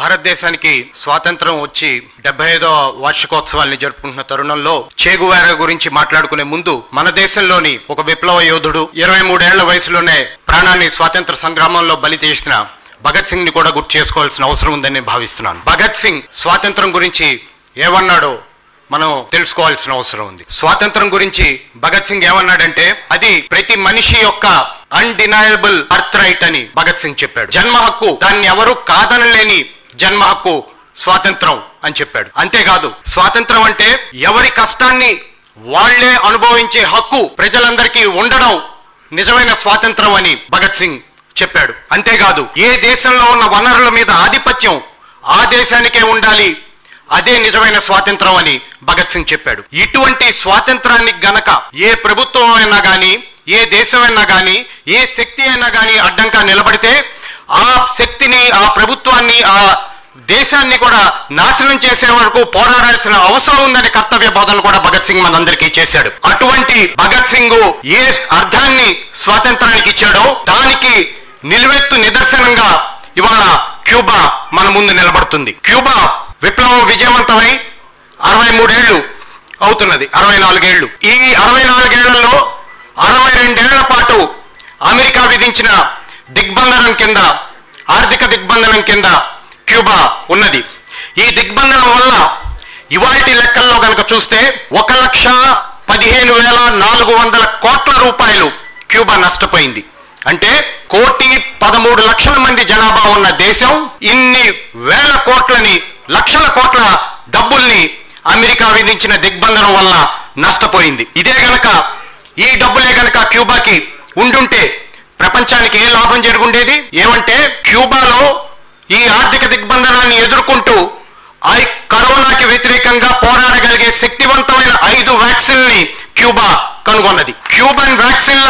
భారతదేశానికి స్వాతంత్రం వచ్చి డెబ్బై ఐదో వార్షికోత్సవాన్ని జరుపుకుంటున్న తరుణంలో చేగువారా గురించి మాట్లాడుకునే ముందు మన దేశంలోని ఒక విప్లవ యోధుడు ఇరవై మూడేళ్ల వయసులోనే ప్రాణాన్ని స్వాతంత్ర సంగ్రామంలో బలి చేసిన భగత్ సింగ్ ని కూడా గుర్తు చేసుకోవాల్సిన అవసరం ఉందని నేను భావిస్తున్నాను భగత్ సింగ్ స్వాతంత్రం గురించి ఏమన్నాడో మనం తెలుసుకోవాల్సిన అవసరం ఉంది స్వాతంత్రం గురించి భగత్ సింగ్ ఏమన్నాడంటే అది ప్రతి మనిషి యొక్క అన్డినయబుల్ బర్త్ రైట్ అని భగత్ సింగ్ చెప్పాడు జన్మ హక్కు దాన్ని ఎవరు కాదనలేని జన్మ హక్కు స్వాతంత్రం అని చెప్పాడు అంతేకాదు స్వాతంత్రం అంటే ఎవరి కష్టాన్ని వాళ్లే అనుభవించే హక్కు ప్రజలందరికీ ఉండడం నిజమైన స్వాతంత్రం అని భగత్ సింగ్ చెప్పాడు అంతేకాదు ఏ దేశంలో ఉన్న వనరుల మీద ఆధిపత్యం ఆ దేశానికే ఉండాలి అదే నిజమైన స్వాతంత్రం అని భగత్ సింగ్ చెప్పాడు ఇటువంటి స్వాతంత్రానికి గనక ఏ ప్రభుత్వం అయినా గాని ఏ దేశమైనా గాని ఏ శక్తి అయినా గాని అడ్డంగా నిలబడితే ఆ శక్తిని ఆ ప్రభుత్వాన్ని ఆ దేశాన్ని కూడా నాశనం చేసే వరకు పోరాడాల్సిన అవసరం ఉందని కర్తవ్య బోధన కూడా భగత్ సింగ్ మనందరికీ చేశాడు అటువంటి భగత్ సింగ్ ఏ అర్థాన్ని స్వాతంత్రానికి ఇచ్చాడో దానికి నిలువెత్తు నిదర్శనంగా ఇవాళ క్యూబా మన ముందు నిలబడుతుంది క్యూబా విప్లవం విజయవంతమై అరవై మూడేళ్లు అవుతున్నది అరవై నాలుగేళ్లు ఈ అరవై నాలుగేళ్లలో అరవై రెండేళ్ల పాటు అమెరికా విధించిన దిగ్బంధనం కింద ఆర్థిక దిగ్బంధనం కింద క్యూబా ఉన్నది ఈ దిగ్బంధనం వల్ల ఇవాటి లెక్కల్లో కనుక చూస్తే ఒక లక్ష పదిహేను వేల నాలుగు వందల కోట్ల రూపాయలు క్యూబా నష్టపోయింది అంటే కోటి పదమూడు లక్షల మంది జనాభా ఉన్న దేశం ఇన్ని వేల కోట్లని లక్షల కోట్ల డబ్బుల్ని అమెరికా విధించిన దిగ్బంధనం వల్ల నష్టపోయింది ఇదే గనక ఈ డబ్బులే గనక క్యూబాకి ఉండుంటే ప్రపంచానికి ఏ లాభం జరుగుండేది ఏమంటే క్యూబాలో ఈ ఆర్థిక దిగ్బంధనాన్ని ఎదుర్కొంటూ ఆ కరోనాకి వ్యతిరేకంగా పోరాడగలిగే శక్తివంతమైన ఐదు వ్యాక్సిన్ని క్యూబా కనుగొన్నది క్యూబన్ వ్యాక్సిన్ల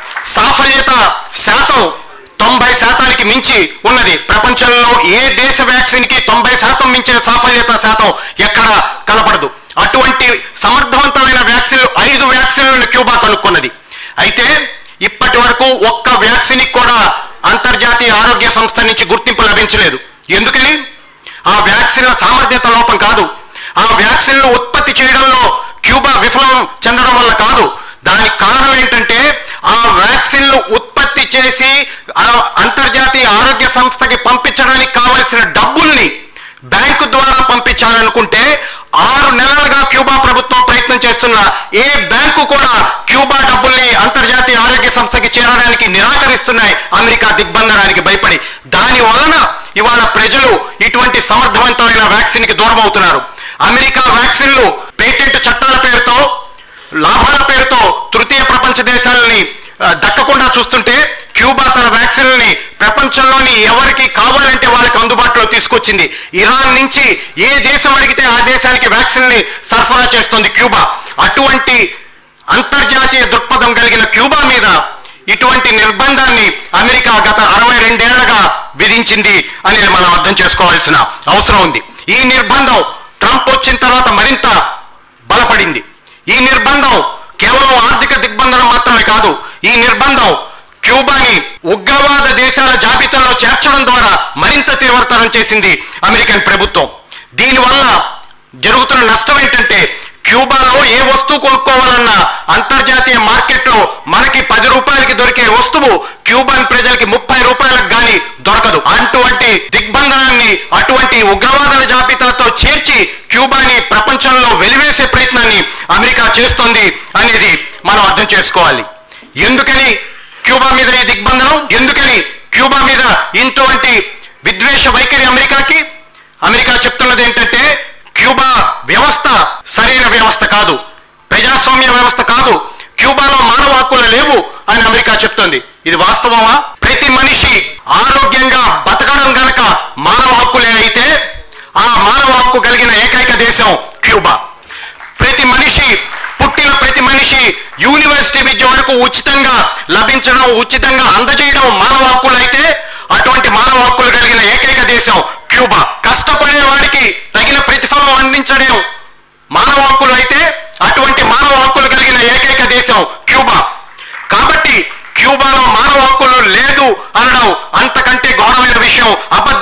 సాఫల్యత శాతం తొంభై శాతానికి మించి ఉన్నది ప్రపంచంలో ఏ దేశ వ్యాక్సిన్ కి తొంభై శాతం మించిన సాఫల్యత శాతం ఎక్కడ కనపడదు అటువంటి సమర్థవంతమైన వ్యాక్సిన్లు ఐదు వ్యాక్సిన్లను క్యూబా కనుక్కున్నది అయితే ఇప్పటి వరకు ఒక్క వ్యాక్సిన్ కూడా అంతర్జాతీయ ఆరోగ్య సంస్థ నుంచి గుర్తింపు లభించలేదు ఎందుకని ఆ వ్యాక్సిన్ల సామర్థ్యత లోపం కాదు ఆ వ్యాక్సిన్లు ఉత్పత్తి చేయడంలో క్యూబా విఫలం చెందడం వల్ల కాదు దానికి కారణం ఏంటంటే ఆ వ్యాక్సిన్లు ఉత్పత్తి చేసి ఆ అంతర్జాతీయ ఆరోగ్య సంస్థకి పంపించడానికి కావలసిన డబ్బుల్ని బ్యాంకు ద్వారా పంపించాలనుకుంటే ఆరు నెలలుగా క్యూబా ప్రభుత్వం ప్రయత్నం చేస్తున్న ఏ బ్యాంకు కూడా క్యూబా డబ్బుల్ని అంతర్జాతీయ ఆరోగ్య సంస్థకి చేరడానికి నిరాకరిస్తున్నాయి అమెరికా దిగ్బంధనానికి భయపడి దాని వలన ఇవాళ ప్రజలు ఇటువంటి సమర్థవంతమైన వ్యాక్సిన్ కి దూరం అవుతున్నారు అమెరికా వ్యాక్సిన్లు పేటెంట్ చట్టాల పేరుతో లాభాల పేరుతో తృతీయ ప్రపంచ దేశాలని ఆ, దక్కకుండా చూస్తుంటే క్యూబా తన వ్యాక్సిన్లని ప్రపంచంలోని ఎవరికి కావాలంటే వాళ్ళకి అందుబాటులో తీసుకొచ్చింది ఇరాన్ నుంచి ఏ దేశం అడిగితే ఆ దేశానికి వ్యాక్సిన్ని సరఫరా చేస్తుంది క్యూబా అటువంటి అంతర్జాతీయ దృక్పథం కలిగిన క్యూబా మీద ఇటువంటి నిర్బంధాన్ని అమెరికా గత అరవై రెండేళ్లగా విధించింది అనేది మనం అర్థం చేసుకోవాల్సిన అవసరం ఉంది ఈ నిర్బంధం ట్రంప్ వచ్చిన తర్వాత మరింత బలపడింది ఈ నిర్బంధం కేవలం ఆర్థిక దిగ్బంధనం మాత్రమే కాదు ఈ నిర్బంధం క్యూబాని ఉగ్రవాద దేశాల జాబితాలో చేర్చడం ద్వారా మరింత తీవ్రతరం చేసింది అమెరికన్ ప్రభుత్వం దీనివల్ల జరుగుతున్న నష్టం ఏంటంటే క్యూబాలో ఏ వస్తువు కొనుక్కోవాలన్నా అంతర్జాతీయ మార్కెట్లో మనకి పది రూపాయలకి దొరికే వస్తువు క్యూబాన్ ప్రజలకి ముప్పై రూపాయలకు గాని దొరకదు అటువంటి దిగ్బంధనాన్ని అటువంటి ఉగ్రవాదుల జాబితాతో చేర్చి క్యూబాని ప్రపంచంలో వెలివేసే ప్రయత్నాన్ని అమెరికా చేస్తోంది అనేది మనం అర్థం చేసుకోవాలి ఎందుకని క్యూబా మీద ఈ దిగ్బంధనం ఎందుకని క్యూబా మీద ఇటువంటి విద్వేష వైఖరి అమెరికాకి అమెరికా చెప్తున్నది ఏంటంటే క్యూబా వ్యవస్థ సరైన వ్యవస్థ కాదు ప్రజాస్వామ్య వ్యవస్థ కాదు క్యూబాలో మానవ హక్కులు లేవు అని అమెరికా చెప్తుంది ఇది వాస్తవమా ప్రతి మనిషి ఆరోగ్యంగా బతకడం గనక మానవ హక్కులే అయితే ఆ మానవ హక్కు కలిగిన ఏకైక దేశం క్యూబా ప్రతి మనిషి పుట్టిన ప్రతి మనిషి యూనివర్సిటీ విద్య వరకు ఉచితంగా లభించడం ఉచితంగా అందజేయడం మానవ హక్కులు అయితే అటువంటి మానవ హక్కులు కలిగిన ఏకైక దేశం క్యూబా కష్టపడే వాడికి తగిన ప్రతిఫలం అందించడం మానవ హక్కులు అయితే అటువంటి మానవ హక్కులు కలిగిన ఏకైక దేశం క్యూబా కాబట్టి క్యూబాలో మానవ హక్కులు లేదు అనడం అంతకంటే ఘోరమైన విషయం అబద్ధం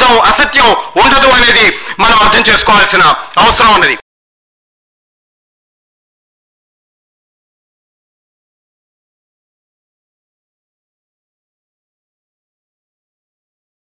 అబద్ధం అసత్యం ఉండదు అనేది మనం అర్థం చేసుకోవాల్సిన అవసరం ఉన్నది